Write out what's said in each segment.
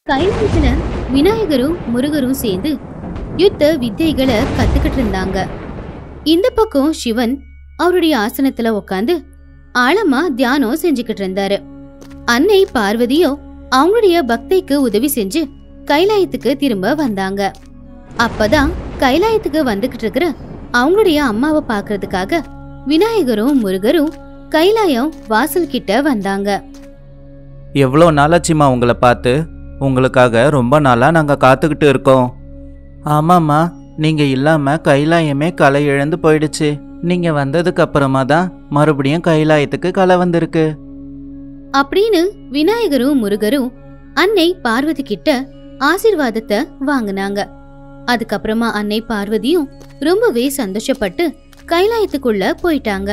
கைலாயத்துல விநாயகரும் முருகரும் சேர்ந்து யுத்த வித்தைகளை கத்துக்கிட்டு இருந்தாங்க இந்த பக்கம் சிவன் அவருடைய ஆசனத்துல உட்காந்து ஆழமா தியானம் செஞ்சுக்கிட்டு இருந்தாரு அன்னை பார்வதியோ அவங்களுடைய பக்தைக்கு உதவி செஞ்சு கைலாயத்துக்கு திரும்ப வந்தாங்க அப்பதான் கைலாயத்துக்கு வந்துகிட்டு இருக்கிற அவங்களுடைய அம்மாவை பார்க்கறதுக்காக விநாயகரும் முருகரும் கைலாயம் வாசல் கிட்ட வந்தாங்க எவ்வளோ நாளாச்சும்மா உங்களை பார்த்து உங்களுக்காக ரொம்ப நாளாக நாங்கள் காத்துக்கிட்டு இருக்கோம் ஆமாம்மா நீங்கள் இல்லாமல் கைலாயமே களை இழந்து போயிடுச்சு நீங்கள் வந்ததுக்கு அப்புறமா தான் மறுபடியும் கைலாயத்துக்கு களை வந்திருக்கு அப்படின்னு விநாயகரும் முருகரும் அன்னை பார்வதி கிட்ட ஆசீர்வாதத்தை வாங்குனாங்க அதுக்கப்புறமா அன்னை பார்வதியும் ரொம்பவே சந்தோஷப்பட்டு கைலாயத்துக்குள்ள போயிட்டாங்க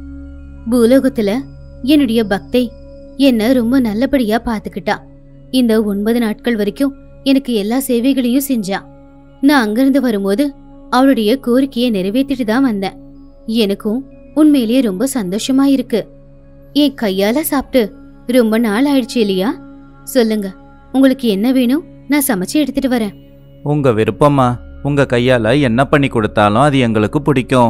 பூலோகத்துல என்னுடைய பக்தை என்ன ரொம்ப நல்லபடியா பாத்துக்கிட்டா இந்த ஒன்பது நாட்கள் வரைக்கும் எனக்கு எல்லா சேவைகளையும் செஞ்சா நான் அங்கிருந்து வரும்போது அவளுடைய கோரிக்கையை நிறைவேற்றிட்டு தான் வந்தேன் எனக்கும் உண்மையிலேயே ரொம்ப சந்தோஷமா இருக்கு என் கையால சாப்பிட்டு ரொம்ப நாள் ஆயிடுச்சு இல்லையா சொல்லுங்க உங்களுக்கு என்ன வேணும் நான் சமைச்சு எடுத்துட்டு வரேன் உங்கள் விருப்பம்மா உங்கள் கையால் என்ன பண்ணி கொடுத்தாலும் அது எங்களுக்கு பிடிக்கும்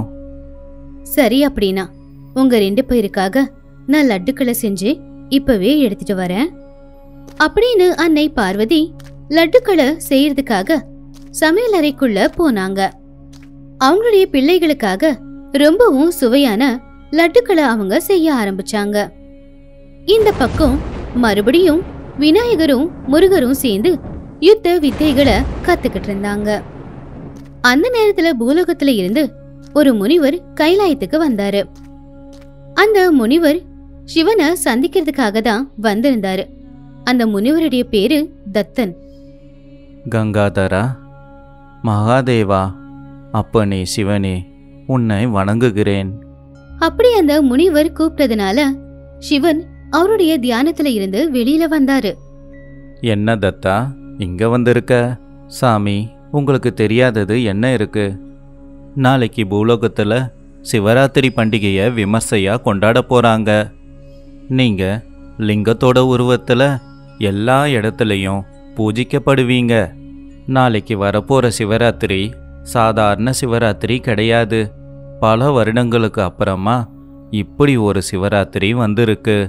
சரி அப்படின்னா உங்க ரெண்டு பேருக்காக நான் லட்டுக்களை செஞ்சு இப்பவே எடுத்துட்டு வரேன் அப்படின்னு அன்னை பார்வதி லட்டுக்களை செய்யறதுக்காக சமையல் அறைக்குள்ள போனாங்க அவங்களுடைய பிள்ளைகளுக்காக ரொம்பவும் சுவையான லட்டுக்களை அவங்க செய்ய ஆரம்பிச்சாங்க இந்த பக்கம் மறுபடியும் விநாயகரும் முருகரும் சேர்ந்து யுத்த வித்தைகளை கத்துக்கிட்டு இருந்தாங்க அந்த நேரத்துல பூலோகத்துல இருந்து ஒரு முனிவர் கைலாயத்துக்கு வந்தாரு அந்த முனிவர் சிவனை சந்திக்கிறதுக்காக தான் வந்திருந்தாரு அந்த முனிவருடைய பேரு தத்தன் கங்காதரா மகாதேவா அப்பனே சிவனே உன்னை வணங்குகிறேன் அப்படி அந்த முனிவர் கூப்பிட்டதுனால சிவன் அவருடைய தியானத்துல இருந்து வெளியில வந்தாரு என்ன தத்தா இங்க வந்திருக்க சாமி உங்களுக்கு தெரியாதது என்ன இருக்கு நாளைக்கு பூலோகத்துல சிவராத்திரி பண்டிகையை விமர்சையா கொண்டாட போறாங்க நீங்க லிங்கத்தோட உருவத்துல எல்லா இடத்துலையும் பூஜிக்கப்படுவீங்க நாளைக்கு வரப்போற சிவராத்திரி சாதாரண சிவராத்திரி கிடையாது பல வருடங்களுக்கு அப்புறமா இப்படி ஒரு சிவராத்திரி வந்திருக்கு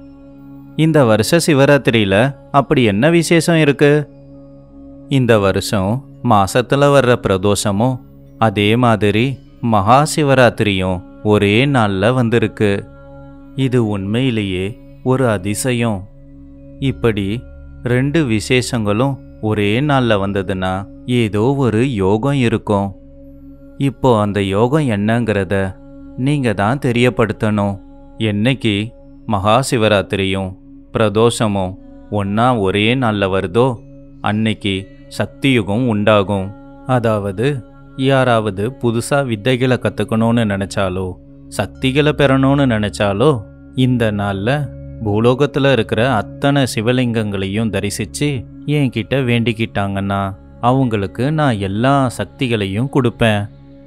இந்த வருஷ சிவராத்திரியில அப்படி என்ன விசேஷம் இருக்கு இந்த வருஷம் மாசத்துல வர்ற பிரதோஷமும் அதே மாதிரி மகா சிவராத்திரியும் ஒரே நாள்ல வந்திருக்கு இது உண்மையிலேயே ஒரு அதிசயம் இப்படி ரெண்டு விசேஷங்களும் ஒரே நாள்ல வந்ததுன்னா ஏதோ ஒரு யோகம் இருக்கும் இப்போ அந்த யோகம் என்னங்கிறத நீங்க தான் தெரியப்படுத்தணும் என்னைக்கு மகா சிவராத்திரியும் பிரதோஷமும் ஒன்னா ஒரே நாள்ல வருதோ அன்னைக்கு சக்தியுகம் உண்டாகும் அதாவது யாராவது புதுசா வித்தைகளை கத்துக்கணும்னு நினைச்சாலோ சக்திகளை பெறணும்னு நினைச்சாலோ இந்த நாள்ல பூலோகத்துல இருக்கிற அத்தனை சிவலிங்கங்களையும் தரிசிச்சு என்கிட்ட வேண்டிக்கிட்டாங்கன்னா அவங்களுக்கு நான் எல்லா சக்திகளையும் கொடுப்பேன்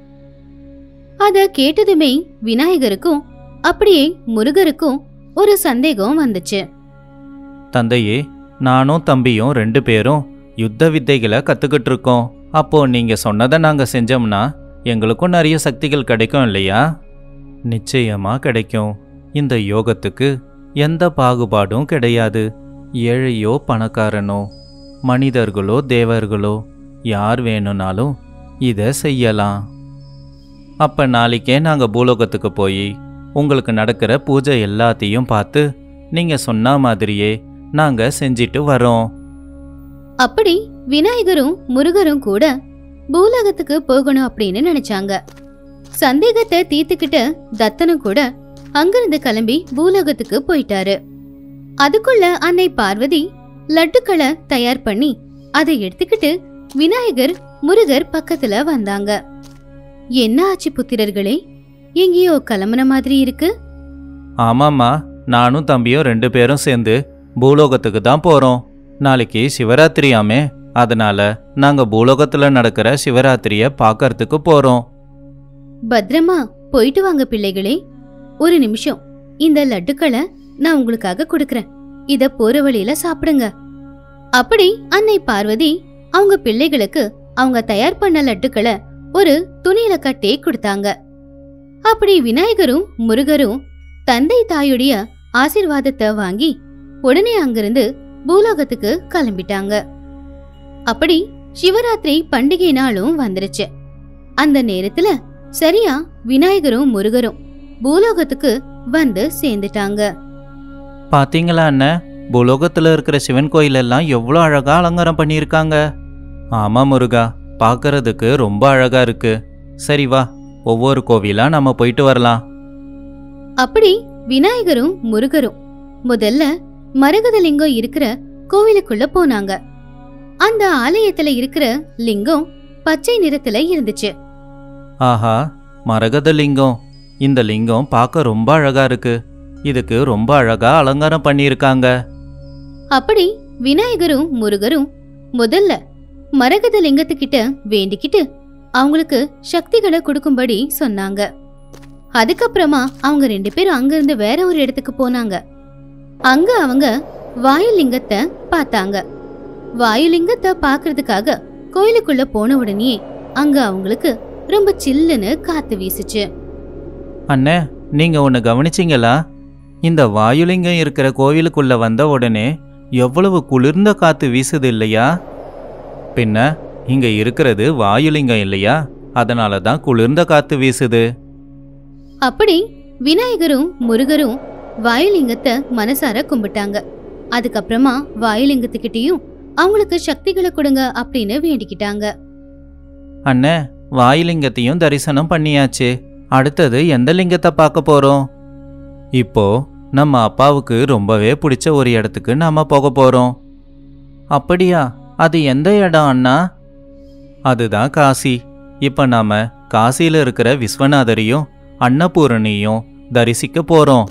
அத கேட்டதுமே விநாயகருக்கும் அப்படியே முருகருக்கும் ஒரு சந்தேகம் வந்துச்சு தந்தையே நானும் தம்பியும் ரெண்டு பேரும் யுத்த வித்தைகளை கத்துக்கிட்டு இருக்கோம் அப்போ நீங்க சொன்னதை நாங்க செஞ்சோம்னா எங்களுக்கும் நிறைய சக்திகள் கிடைக்கும் இல்லையா நிச்சயமா கிடைக்கும் இந்த யோகத்துக்கு எந்த பாகுபாடும் கிடையாது ஏழையோ பணக்காரனோ மனிதர்களோ தேவர்களோ யார் வேணும்னாலும் இதை செய்யலாம் அப்ப நாளைக்கே நாங்க பூலோகத்துக்கு போய் உங்களுக்கு நடக்கிற பூஜை எல்லாத்தையும் பார்த்து நீங்க சொன்ன மாதிரியே நாங்க செஞ்சிட்டு வரோம் அப்படி விநாயகரும் முருகரும் கூட பூலோகத்துக்கு போகணும் அப்படின்னு நினைச்சாங்க சந்தேகத்தை தீர்த்துக்கிட்ட தத்தனும் கூட அங்கிருந்து கிளம்பி பூலோகத்துக்கு போயிட்டாரு அதுக்குள்ள அன்னை பார்வதி லட்டுக்களை தயார் பண்ணி அதை எடுத்துக்கிட்டு விநாயகர் முருகர் பக்கத்துல வந்தாங்க என்ன ஆச்சு புத்திரர்களே எங்கேயோ கிளம்புன மாதிரி இருக்கு ஆமாம்மா நானும் தம்பியும் ரெண்டு பேரும் சேர்ந்து பூலோகத்துக்கு தான் போறோம் நாளைக்கு சிவராத்திரியாமே அதனால நாங்க பூலோகத்துல நடக்கிற சிவராத்திரிய பார்க்கறதுக்கு போறோம் பத்திரமா போயிட்டு வாங்க பிள்ளைகளே ஒரு நிமிஷம் இந்த லட்டுக்களை நான் உங்களுக்காக கொடுக்கறேன் இத போற வழியில சாப்பிடுங்க அப்படி அன்னை பார்வதி அவங்க பிள்ளைகளுக்கு அவங்க தயார் பண்ண லட்டுக்களை ஒரு துணியில கட்டி கொடுத்தாங்க அப்படி விநாயகரும் முருகரும் தந்தை தாயுடைய ஆசீர்வாதத்தை வாங்கி உடனே அங்கிருந்து பூலோகத்துக்கு கிளம்பிட்டாங்க அப்படி சிவராத்திரி பண்டிகை நாளும் வந்துருச்சு அந்த நேரத்துல சரியா விநாயகரும் முருகரும் பூலோகத்துக்கு வந்து சேர்ந்துட்டாங்க பாத்தீங்களா அண்ணன் பூலோகத்தில் இருக்கிற சிவன் கோயிலெல்லாம் எவ்வளோ அழகா அலங்காரம் பண்ணியிருக்காங்க ஆமா முருகா பார்க்கறதுக்கு ரொம்ப அழகா இருக்கு சரி வா ஒவ்வொரு கோவிலா நம்ம போயிட்டு வரலாம் அப்படி விநாயகரும் முருகரும் முதல்ல மரகத லிங்கம் இருக்கிற கோவிலுக்குள்ள போனாங்க அந்த ஆலயத்துல இருக்கிற லிங்கம் பச்சை நிறத்துல இருந்துச்சு ஆஹா மரகத லிங்கம் இந்த லிங்கம் பார்க்க ரொம்ப அழகா இருக்கு இதுக்கு ரொம்ப அழகா அலங்காரம் பண்ணியிருக்காங்க அப்படி விநாயகரும் முருகரும் முதல்ல மரகத லிங்கத்துக்கிட்ட வேண்டிக்கிட்டு அவங்களுக்கு சக்திகளை கொடுக்கும்படி சொன்னாங்க அதுக்கப்புறமா அவங்க ரெண்டு பேரும் அங்கிருந்து வேற ஒரு இடத்துக்கு போனாங்க அங்க அவங்க வாயுலிங்கத்தை பார்த்தாங்க வாயுலிங்கத்தை பார்க்கறதுக்காக கோயிலுக்குள்ள போன உடனே அங்க அவங்களுக்கு ரொம்ப சில்லுன்னு காத்து வீசுச்சு அண்ணே நீங்க ஒன்று கவனிச்சிங்களா இந்த வாயுலிங்கம் இருக்கிற கோவிலுக்குள்ள வந்த உடனே எவ்வளவு குளிர்ந்த காத்து வீசுது இல்லையா பின்ன இங்க இருக்கிறது வாயுலிங்கம் இல்லையா அதனால தான் குளிர்ந்த காத்து வீசுது அப்படி விநாயகரும் முருகரும் வாயுலிங்கத்தை மனசார கும்பிட்டாங்க அதுக்கப்புறமா வாயுலிங்கத்துக்கிட்டயும் அவங்களுக்கு சக்திகளை கொடுங்க அப்படின்னு வேண்டிக்கிட்டாங்க அண்ணே வாயுலிங்கத்தையும் தரிசனம் பண்ணியாச்சு அடுத்தது எந்த லிங்கத்தை பார்க்க போறோம் இப்போ நம்ம அப்பாவுக்கு ரொம்பவே பிடிச்ச ஒரு இடத்துக்கு நாம போக போறோம் அப்படியா அது எந்த இடம் அண்ணா அதுதான் காசி இப்போ நாம காசியில் இருக்கிற விஸ்வநாதரையும் அன்னபூரணியும் தரிசிக்க போறோம்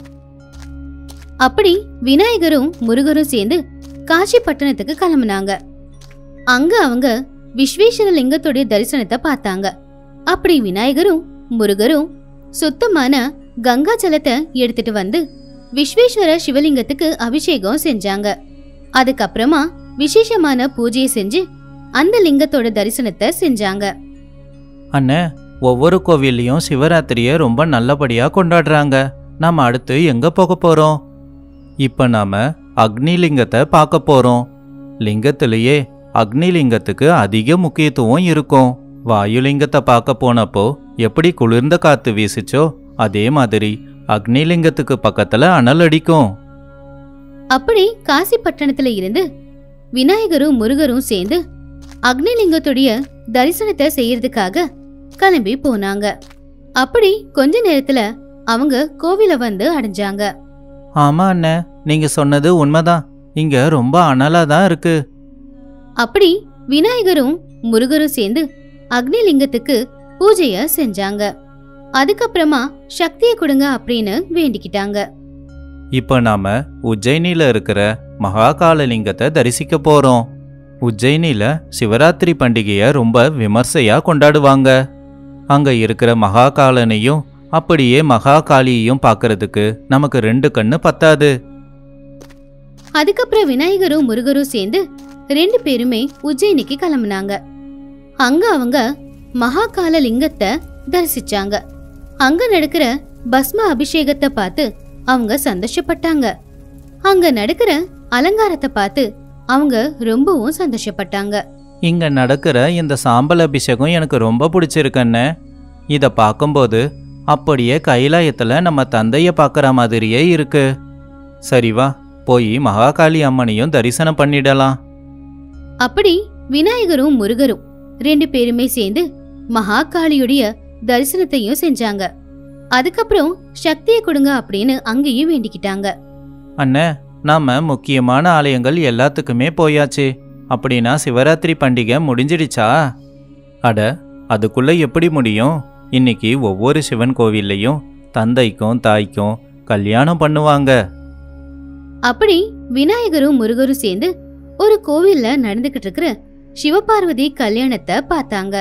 அப்படி விநாயகரும் முருகரும் சேர்ந்து காசி பட்டணத்துக்கு கிளம்புனாங்க அங்க அவங்க விஸ்வேஸ்வர லிங்கத்துடைய தரிசனத்தை பார்த்தாங்க அப்படி விநாயகரும் முருகரும் சுத்தமான கங்கா ஜலத்தை எடுத்துட்டு வந்து விஸ்வேஸ்வர சிவலிங்கத்துக்கு அபிஷேகம் செஞ்சாங்க அதுக்கப்புறமா விசேஷமான பூஜையை செஞ்சு அந்த லிங்கத்தோட தரிசனத்தை செஞ்சாங்க அண்ணே ஒவ்வொரு கோவில்லையும் சிவராத்திரியை ரொம்ப நல்லபடியா கொண்டாடுறாங்க நாம அடுத்து எங்க போக போறோம் இப்ப நாம அக்னி லிங்கத்தை பார்க்க போறோம் லிங்கத்திலேயே அக்னி லிங்கத்துக்கு அதிக முக்கியத்துவம் இருக்கும் வாயுலிங்கத்தை பார்க்க போனப்போ எப்படி குளிர்ந்த காத்து வீசுச்சோ அதே மாதிரி அக்னி லிங்கத்துக்கு பக்கத்துல அனல் அடிக்கும் அப்படி காசி பட்டணத்துல இருந்து விநாயகரும் முருகரும் சேர்ந்து அக்னிலிங்கத்துடைய தரிசனத்தை செய்யறதுக்காக கிளம்பி போனாங்க அப்படி கொஞ்ச நேரத்துல அவங்க கோவில வந்து அடைஞ்சாங்க ஆமா அண்ணே நீங்க சொன்னது உண்மைதான் இங்க ரொம்ப அனலா தான் இருக்கு அப்படி விநாயகரும் முருகரும் சேர்ந்து அக்னிலிங்கத்துக்கு பூஜைய செஞ்சாங்க அதுக்கப்புறமா சக்தியை கொடுங்க அப்படின்னு வேண்டிக்கிட்டாங்க இப்போ நாம உஜ்ஜயினில இருக்கிற மகாகால லிங்கத்தை தரிசிக்க போறோம் உஜ்ஜயினில சிவராத்திரி பண்டிகையை ரொம்ப விமர்சையா கொண்டாடுவாங்க அங்க இருக்கிற மகாகாலனையும் அப்படியே மகாகாளியையும் பார்க்கறதுக்கு நமக்கு ரெண்டு கண்ணு பத்தாது அதுக்கப்புறம் விநாயகரும் முருகரும் சேர்ந்து ரெண்டு பேருமே உஜ்ஜயினிக்கு கிளம்புனாங்க அங்க அவங்க மகாகால லிங்கத்தை தரிசிச்சாங்க அங்க நடக்கிற பஸ்ம அபிஷேகத்தை பார்த்து அவங்க சந்தோஷப்பட்டாங்க அங்க நடக்கிற அலங்காரத்தை பார்த்து அவங்க ரொம்பவும் சந்தோஷப்பட்டாங்க இங்க நடக்கிற இந்த சாம்பல் அபிஷேகம் எனக்கு ரொம்ப பிடிச்சிருக்கண்ணே இதை பார்க்கும்போது அப்படியே கைலாயத்துல நம்ம தந்தைய பார்க்குற மாதிரியே இருக்கு சரி வா போய் மகாகாளி அம்மனையும் தரிசனம் பண்ணிடலாம் அப்படி விநாயகரும் முருகரும் ரெண்டு பேருமே சேர்ந்து மகாகாளியுடைய தரிசனத்தையும் செஞ்சாங்க அதுக்கப்புறம் சக்தியை கொடுங்க அப்படின்னு அங்கேயும் வேண்டிக்கிட்டாங்க அண்ணே நாம முக்கியமான ஆலயங்கள் எல்லாத்துக்குமே போயாச்சு அப்படின்னா சிவராத்திரி பண்டிகை முடிஞ்சிடுச்சா அட அதுக்குள்ள எப்படி முடியும் இன்னைக்கு ஒவ்வொரு சிவன் கோவில்லையும் தந்தைக்கும் தாய்க்கும் கல்யாணம் பண்ணுவாங்க அப்படி விநாயகரும் முருகரும் சேர்ந்து ஒரு கோவில்ல நடந்துகிட்டு இருக்கிற சிவபார்வதி கல்யாணத்தை பார்த்தாங்க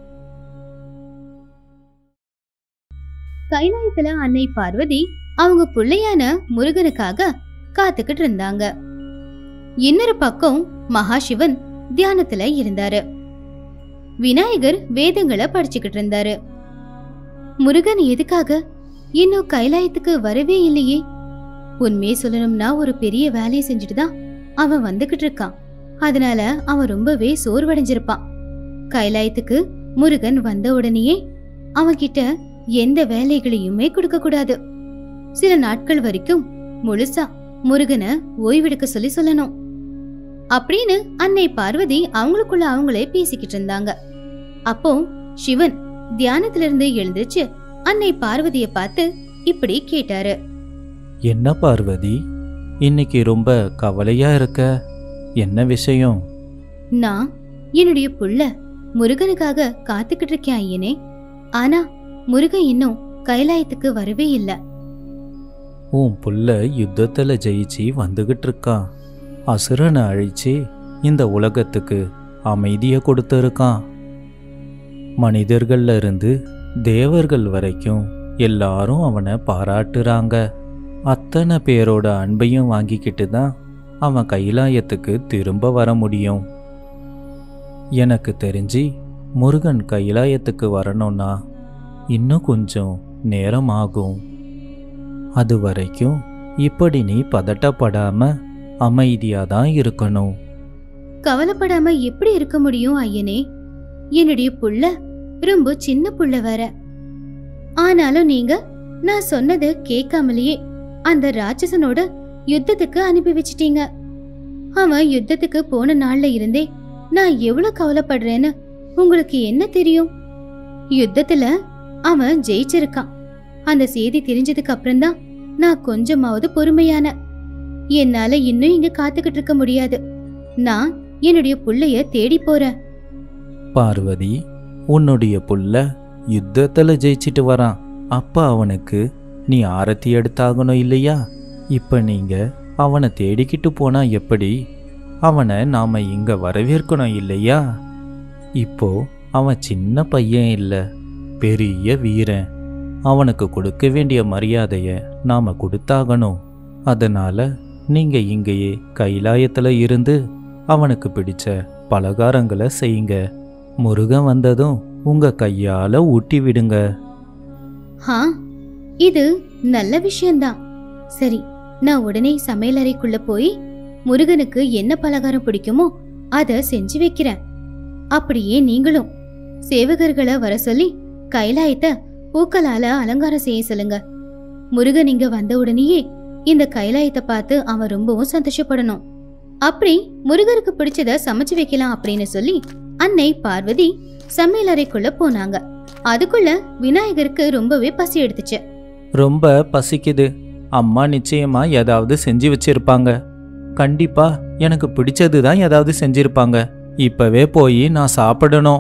கைலாயத்துல அன்னை பார்வதி அவங்க புள்ளையான முருகனுக்காக காத்துக்கிட்டு இருந்தாங்க இன்னொரு பக்கம் மகாசிவன் தியானத்துல இருந்தாரு விநாயகர் வேதங்களை படிச்சுக்கிட்டு இருந்தாரு முருகன் எதுக்காக இன்னும் கைலாயத்துக்கு வரவே இல்லையே உண்மையை சொல்லணும்னா ஒரு பெரிய வேலையை செஞ்சுட்டு தான் அவன் வந்துகிட்டு இருக்கான் அதனால அவன் ரொம்பவே சோர்வடைஞ்சிருப்பான் கைலாயத்துக்கு முருகன் வந்த உடனேயே அவன்கிட்ட எந்த வேலைகளையுமே கொடுக்க கூடாது சில நாட்கள் வரைக்கும் முழுசா முருகனை ஓய்வெடுக்க சொல்லி சொல்லணும் அப்படின்னு அன்னை பார்வதி அவங்களுக்குள்ள அவங்களே பேசிக்கிட்டு இருந்தாங்க அப்போ சிவன் தியானத்திலிருந்து எழுந்திருச்சு அன்னை பார்வதிய பார்த்து இப்படி கேட்டாரு என்ன பார்வதி இன்னைக்கு ரொம்ப கவலையா இருக்க என்ன விஷயம் நான் என்னுடைய புள்ள முருகனுக்காக காத்துக்கிட்டு இருக்கேன் ஐயனே ஆனா முருகன் இன்னும் கைலாயத்துக்கு வரவே இல்ல உன் புள்ள யுத்தத்துல ஜெயிச்சு வந்துகிட்டு இருக்கான் அசுரனை அழிச்சு இந்த உலகத்துக்கு அமைதியை கொடுத்துருக்கான் மனிதர்கள்ல இருந்து தேவர்கள் வரைக்கும் எல்லாரும் அவனை பாராட்டுறாங்க அத்தனை பேரோட அன்பையும் வாங்கிக்கிட்டு தான் அவன் கைலாயத்துக்கு திரும்ப வர முடியும் எனக்கு தெரிஞ்சு முருகன் கைலாயத்துக்கு வரணும்னா இன்னும் கொஞ்சம் நேரம் ஆகும் அது வரைக்கும் இப்படி நீ பதட்டப்படாம அமைதியா தான் இருக்கணும் கவலைப்படாம எப்படி இருக்க முடியும் ஐயனே என்னுடைய புள்ள ரொம்ப சின்ன புள்ள வேற ஆனாலும் நீங்க நான் சொன்னதை கேட்காமலேயே அந்த ராட்சசனோட யுத்தத்துக்கு அனுப்பி வச்சிட்டீங்க அவன் யுத்தத்துக்கு போன நாள்ல இருந்தே நான் எவ்வளவு கவலைப்படுறேன்னு உங்களுக்கு என்ன தெரியும் யுத்தத்துல அவன் ஜெயிச்சிருக்கான் அந்த செய்தி தெரிஞ்சதுக்கு அப்புறம்தான் நான் கொஞ்சமாவது பொறுமையான என்னால இன்னும் இங்க காத்துக்கிட்டு இருக்க முடியாது நான் என்னுடைய புள்ளைய தேடி போறேன் பார்வதி உன்னுடைய புள்ள யுத்தத்துல ஜெயிச்சிட்டு வரான் அப்ப அவனுக்கு நீ ஆரத்தி எடுத்தாகணும் இல்லையா இப்ப நீங்க அவனை தேடிக்கிட்டு போனா எப்படி அவனை நாம இங்க வரவேற்கணும் இல்லையா இப்போ அவன் சின்ன பையன் இல்ல பெரிய வீரன் அவனுக்கு கொடுக்க வேண்டிய மரியாதைய நாம கொடுத்தாகணும் அதனால நீங்க இங்கேயே கைலாயத்துல இருந்து அவனுக்கு பிடிச்ச பலகாரங்களை செய்யுங்க முருகன் வந்ததும் உங்க கையால ஊட்டி விடுங்க ஹா இது நல்ல விஷயம்தான் சரி நான் உடனே சமையலறைக்குள்ள போய் முருகனுக்கு என்ன பலகாரம் பிடிக்குமோ அத செஞ்சு வைக்கிறேன் அப்படியே நீங்களும் சேவகர்களை வர சொல்லி கைலாயத்தை பூக்களால அலங்காரம் செய்ய சொல்லுங்க முருகன் இங்க வந்த உடனேயே இந்த கைலாயத்தை பார்த்து அவன் ரொம்பவும் சந்தோஷப்படணும் அப்படி முருகருக்கு பிடிச்சத சமைச்சு வைக்கலாம் அப்படின்னு சொல்லி அன்னை பார்வதி சமையலறைக்குள்ள போனாங்க அதுக்குள்ள விநாயகருக்கு ரொம்பவே பசி எடுத்துச்சு ரொம்ப பசிக்குது அம்மா நிச்சயமா ஏதாவது செஞ்சு வச்சிருப்பாங்க கண்டிப்பா எனக்கு பிடிச்சது தான் ஏதாவது செஞ்சிருப்பாங்க இப்பவே போய் நான் சாப்பிடணும்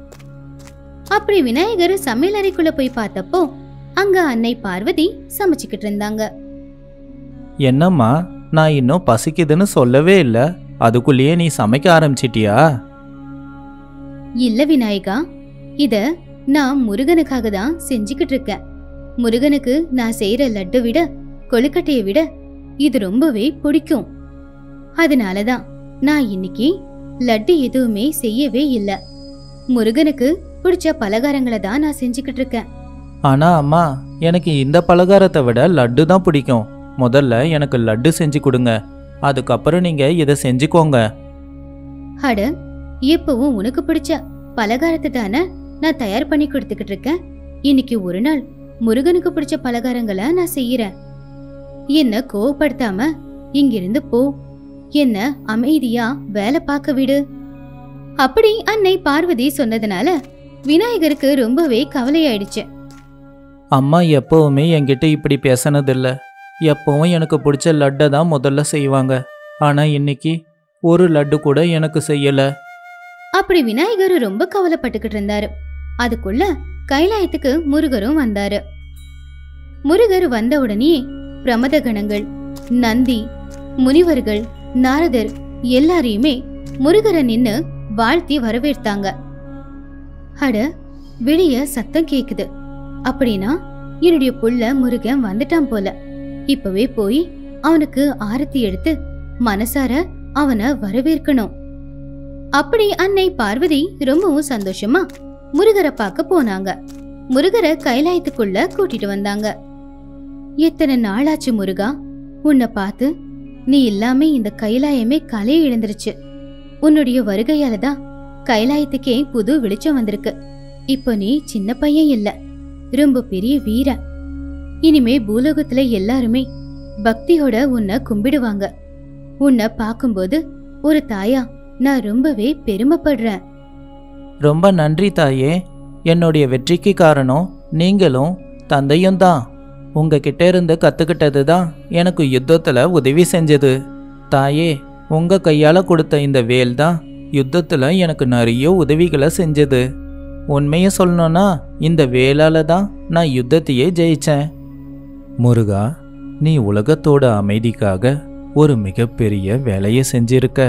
அப்படி விநாயகர் சமையலறைக்குள்ள போய் பார்த்தப்போ அங்க அன்னை பார்வதி சமைச்சுக்கிட்டு இருந்தாங்க என்னம்மா நான் இன்னும் பசிக்குதுன்னு சொல்லவே இல்லை அதுக்குள்ளேயே நீ சமைக்க ஆரம்பிச்சிட்டியா இல்ல விநாயகா இத நான் முருகனுக்காக தான் செஞ்சுக்கிட்டு இருக்கேன் முருகனுக்கு நான் செய்யற லட்டு விட கொழுக்கட்டையை விட இது ரொம்பவே பிடிக்கும் அதனாலதான் நான் இன்னைக்கு லட்டு எதுவுமே செய்யவே இல்ல முருகனுக்கு பிடிச்ச பலகாரங்களை தான் நான் செஞ்சுக்கிட்டு இருக்கேன் ஆனா அம்மா எனக்கு இந்த பலகாரத்தை விட லட்டு தான் பிடிக்கும் முதல்ல எனக்கு லட்டு செஞ்சு கொடுங்க அதுக்கப்புறம் நீங்க இதை செஞ்சுக்கோங்க அட எப்பவும் உனக்கு பிடிச்ச பலகாரத்தை தானே நான் தயார் பண்ணி கொடுத்துக்கிட்டு இருக்கேன் இன்னைக்கு ஒரு நாள் முருகனுக்கு பிடிச்ச பலகாரங்களை நான் செய்யறேன் என்ன கோவப்படுத்தாம இங்கிருந்து போ என்ன அமைதியா வேலை பார்க்க விடு அப்படி அன்னை பார்வதி சொன்னதுனால விநாயகருக்கு ரொம்பவே கவலையாயிடுச்சு அம்மா எப்பவுமே என்கிட்ட இப்படி பேசினதில்ல எப்பவும் எனக்கு பிடிச்ச லட்டை தான் முதல்ல செய்வாங்க ஆனா இன்னைக்கு ஒரு லட்டு கூட எனக்கு செய்யல அப்படி விநாயகர் ரொம்ப கவலைப்பட்டுக்கிட்டு இருந்தாரு அதுக்குள்ள கைலாயத்துக்கு முருகரும் வந்தாரு முருகர் வந்த உடனே பிரமத கணங்கள் நந்தி முனிவர்கள் நாரதர் எல்லாரையுமே முருகரை நின்னு வாழ்த்தி வரவேற்த்தாங்க அட வெளிய சத்தம் கேக்குது அப்படின்னா என்னுடைய புள்ள முருகன் வந்துட்டான் போல இப்பவே போய் அவனுக்கு ஆரத்தி எடுத்து மனசார அவனை வரவேற்கணும் அப்படி அன்னை பார்வதி ரொம்பவும் சந்தோஷமா முருகரை பார்க்க போனாங்க முருகரை கைலாயத்துக்குள்ள கூட்டிட்டு வந்தாங்க எத்தனை நாளாச்சு முருகா உன்னை பார்த்து நீ இல்லாம இந்த கைலாயமே கலையை இழந்துருச்சு உன்னுடைய வருகையால தான் கைலாயத்துக்கே புது வெளிச்சம் வந்திருக்கு இப்போ நீ சின்ன பையன் இல்ல ரொம்ப பெரிய வீரன் இனிமே பூலோகத்துல எல்லாருமே பக்தியோட உன்னை கும்பிடுவாங்க உன்னை பார்க்கும்போது ஒரு தாயா நான் ரொம்பவே பெருமைப்படுறேன் ரொம்ப நன்றி தாயே என்னுடைய வெற்றிக்கு காரணம் நீங்களும் தந்தையும் தான் உங்ககிட்ட இருந்து கற்றுக்கிட்டது தான் எனக்கு யுத்தத்தில் உதவி செஞ்சது தாயே உங்கள் கையால் கொடுத்த இந்த வேல் தான் யுத்தத்தில் எனக்கு நிறைய உதவிகளை செஞ்சது உண்மையை சொல்லணும்னா இந்த வேலால தான் நான் யுத்தத்தையே ஜெயிச்சேன் முருகா நீ உலகத்தோட அமைதிக்காக ஒரு மிகப்பெரிய வேலையை செஞ்சிருக்க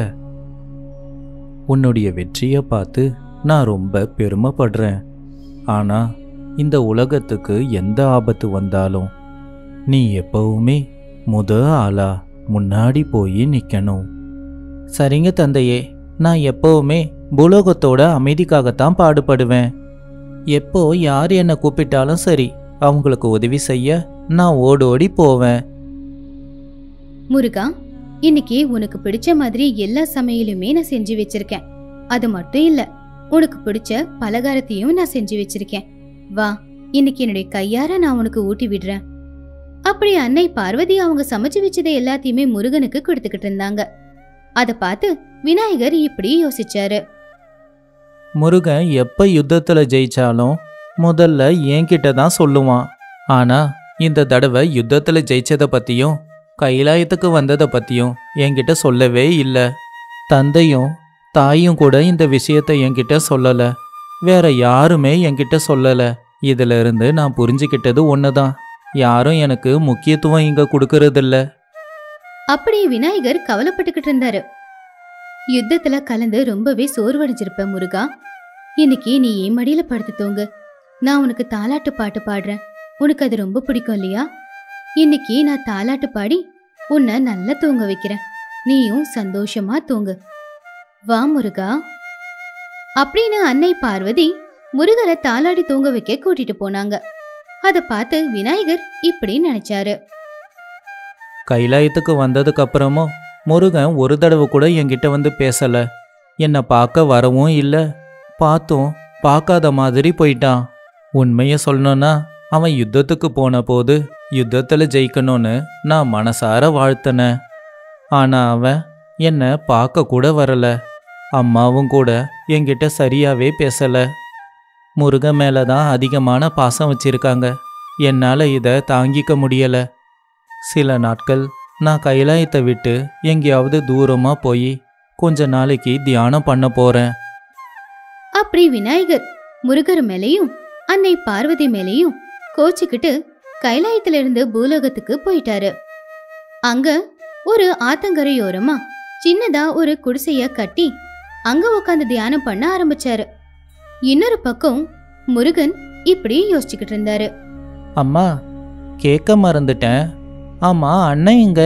உன்னுடைய வெற்றியை பார்த்து நான் ரொம்ப பெருமைப்படுறேன் ஆனா இந்த உலகத்துக்கு எந்த ஆபத்து வந்தாலும் நீ எப்பவுமே முத ஆளா முன்னாடி போய் நிக்கணும் சரிங்க தந்தையே நான் எப்பவுமே பூலோகத்தோட அமைதிக்காகத்தான் பாடுபடுவேன் எப்போ யார் என்னை கூப்பிட்டாலும் சரி அவங்களுக்கு உதவி செய்ய நான் ஓடோடி போவேன் முருகா இன்னைக்கு உனக்கு பிடிச்ச மாதிரி எல்லா சமையலுமே நான் செஞ்சு வச்சிருக்கேன் அது மட்டும் இல்ல உனக்கு பிடிச்ச பலகாரத்தையும் நான் செஞ்சு வச்சிருக்கேன் வா இன்னைக்கு என்னுடைய கையார நான் உனக்கு ஊட்டி விடுறேன் அப்படி அன்னை பார்வதி அவங்க சமைச்சு வச்சதை எல்லாத்தையுமே முருகனுக்கு கொடுத்துக்கிட்டு இருந்தாங்க அத பார்த்து விநாயகர் இப்படி யோசிச்சாரு முருகன் எப்ப யுத்தத்துல ஜெயிச்சாலும் முதல்ல என்கிட்ட தான் சொல்லுவான் ஆனா இந்த தடவை யுத்தத்துல ஜெயிச்சதை பத்தியும் கைலாயத்துக்கு வந்ததை பத்தியும் என்கிட்ட சொல்லவே இல்லை தந்தையும் தாயும் கூட இந்த விஷயத்தை என்கிட்ட சொல்லல வேற யாருமே என்கிட்ட சொல்லல இதுல இருந்து நான் புரிஞ்சுக்கிட்டது ஒண்ணுதான் யாரும் எனக்கு முக்கியத்துவம் இங்க கொடுக்கறதில்ல அப்படி விநாயகர் கவலைப்பட்டுக்கிட்டு இருந்தாரு யுத்தத்துல கலந்து ரொம்பவே சோர்வடைஞ்சிருப்ப முருகா இன்னைக்கு நீ என் மடியில படுத்து தூங்கு நான் உனக்கு தாலாட்டு பாட்டு பாடுறேன் உனக்கு அது ரொம்ப பிடிக்கும் இல்லையா இன்னைக்கு நான் தாலாட்டு பாடி உன்னை நல்லா தூங்க வைக்கிறேன் நீயும் சந்தோஷமா தூங்கு வா முருகா அப்படின்னு அன்னை பார்வதி முருகரை தாலாடி தூங்க வைக்க கூட்டிட்டு போனாங்க அத பார்த்து விநாயகர் இப்படி நினைச்சாரு கைலாயத்துக்கு வந்ததுக்கு அப்புறமும் முருகன் ஒரு தடவை கூட என்கிட்ட வந்து பேசல என்னை பார்க்க வரவும் இல்லை பார்த்தும் பார்க்காத மாதிரி போயிட்டான் உண்மையை சொல்லணும்னா அவன் யுத்தத்துக்கு போன போது யுத்தத்தில் ஜெயிக்கணும்னு நான் மனசார வாழ்த்தினேன் ஆனால் அவன் என்னை பார்க்க கூட வரல அம்மாவும் கூட என்கிட்ட சரியாவே பேசல முருகன் மேலே தான் அதிகமான பாசம் வச்சிருக்காங்க என்னால் இதை தாங்கிக்க முடியலை சில நாட்கள் நான் கைலாயத்தை விட்டு எங்கேயாவது தூரமா போய் கொஞ்ச நாளைக்கு தியானம் பண்ண போறேன் அப்படி விநாயகர் முருகர் மேலேயும் அன்னை பார்வதி மேலேயும் கோச்சிக்கிட்டு கைலாயத்திலிருந்து பூலோகத்துக்கு போயிட்டாரு அங்க ஒரு ஆத்தங்கரையோரமா சின்னதா ஒரு குடிசைய கட்டி அங்க உட்காந்து தியானம் பண்ண ஆரம்பிச்சாரு இன்னொரு பக்கம் முருகன் இப்படி யோசிச்சுக்கிட்டு இருந்தாரு அம்மா கேட்க மறந்துட்டேன் ஆமா அண்ணன் எங்க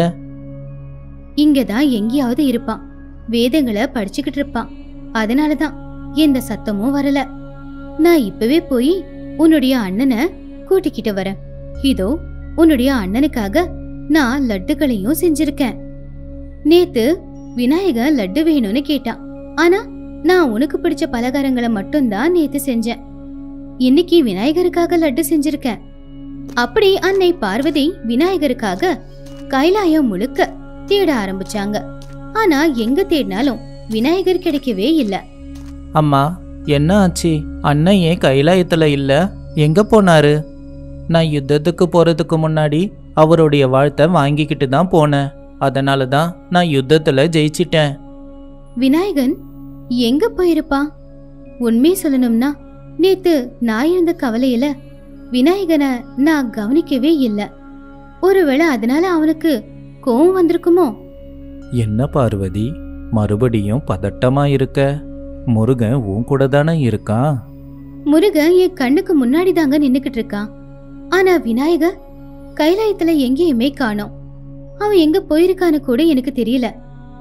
இங்கதான் எங்கேயாவது இருப்பான் வேதங்களை படிச்சுக்கிட்டு இருப்பான் அதனாலதான் எந்த சத்தமும் வரல நான் இப்பவே போய் உன்னுடைய அண்ணனை கூட்டிக்கிட்டு வரேன் இதோ உன்னுடைய அண்ணனுக்காக நான் லட்டுகளையும் செஞ்சிருக்கேன் நேத்து விநாயகர் லட்டு வேணும்னு கேட்டான் ஆனா நான் உனக்கு பிடிச்ச பலகாரங்களை மட்டும்தான் நேத்து செஞ்சேன் இன்னைக்கு விநாயகருக்காக லட்டு செஞ்சிருக்கேன் அப்படி அன்னை பார்வதி விநாயகருக்காக கைலாயம் முழுக்க தேட ஆரம்பிச்சாங்க ஆனா எங்க தேடினாலும் விநாயகர் கிடைக்கவே இல்ல அம்மா என்ன ஆச்சு அண்ணன் ஏன் கைலாயத்துல இல்ல எங்க போனாரு நான் யுத்தத்துக்கு போறதுக்கு முன்னாடி அவருடைய வாழ்த்தை வாங்கிக்கிட்டு தான் போனேன் அதனால தான் நான் யுத்தத்துல ஜெயிச்சிட்டேன் விநாயகன் எங்க போயிருப்பான் உண்மை சொல்லணும்னா நேத்து நான் இருந்த கவலையில விநாயகனை நான் கவனிக்கவே இல்ல ஒருவேளை அதனால அவனுக்கு கோவம் வந்திருக்குமோ என்ன பார்வதி மறுபடியும் பதட்டமா இருக்க முருகன் உன் கூட தானே இருக்கான் முருகன் என் கண்ணுக்கு முன்னாடி தாங்க நின்னுக்கிட்டு இருக்கான் ஆனா விநாயகர் கைலாயத்துல எங்கேயுமே காணோம் அவன் எங்க போயிருக்கான்னு கூட எனக்கு தெரியல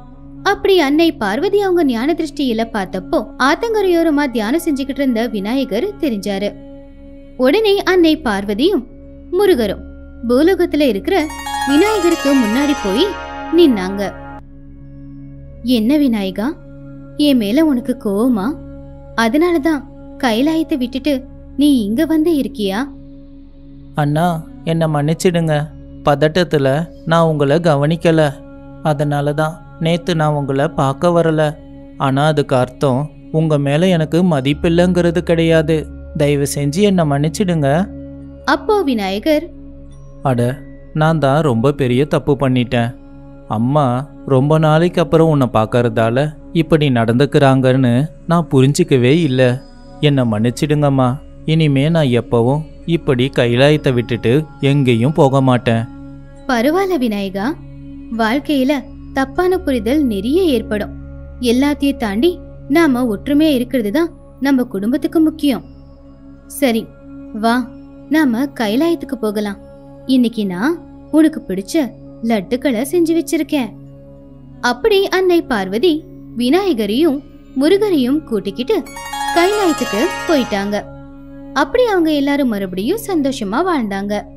அப்படி அன்னை பார்வதி அவங்க ஞான திருஷ்டியில பார்த்தப்போ ஆத்தங்கரையோரமா தியானம் செஞ்சுக்கிட்டு இருந்த விநாயகர் தெரிஞ்சாரு உடனே அன்னை பார்வதியும் முருகரும் பூலோகத்துல இருக்கிற விநாயகருக்கு முன்னாடி போய் நின்னாங்க என்ன விநாயகா என் மேல உனக்கு கோவமா அதனாலதான் கைலாயத்தை விட்டுட்டு நீ இங்க வந்து இருக்கியா அண்ணா என்னை மன்னிச்சிடுங்க பதட்டத்தில் நான் உங்களை கவனிக்கல அதனால தான் நேற்று நான் உங்களை பார்க்க வரல ஆனால் அதுக்கு அர்த்தம் உங்கள் மேலே எனக்கு மதிப்பில்லைங்கிறது கிடையாது தயவு செஞ்சு என்னை மன்னிச்சிடுங்க அப்போ விநாயகர் அட நான் தான் ரொம்ப பெரிய தப்பு பண்ணிட்டேன் அம்மா ரொம்ப நாளைக்கு அப்புறம் உன்னை பார்க்கறதால இப்படி நடந்துக்கிறாங்கன்னு நான் புரிஞ்சிக்கவே இல்லை என்னை மன்னிச்சிடுங்கம்மா இனிமே நான் எப்பவும் இப்படி கைலாயத்தை விட்டுட்டு எங்கேயும் போக மாட்டேன் பரவாயில்ல விநாயகா வாழ்க்கையில தப்பான புரிதல் நிறைய ஏற்படும் எல்லாத்தையும் தாண்டி நாம ஒற்றுமையா இருக்கிறது தான் நம்ம குடும்பத்துக்கு முக்கியம் சரி வா நாம கைலாயத்துக்கு போகலாம் இன்னைக்கு நான் உனக்கு பிடிச்ச லட்டுக்களை செஞ்சு வச்சிருக்கேன் அப்படி அன்னை பார்வதி விநாயகரையும் முருகரையும் கூட்டிக்கிட்டு கைலாயத்துக்கு போயிட்டாங்க அப்படி அவங்க எல்லாரும் மறுபடியும் சந்தோஷமா வாழ்ந்தாங்க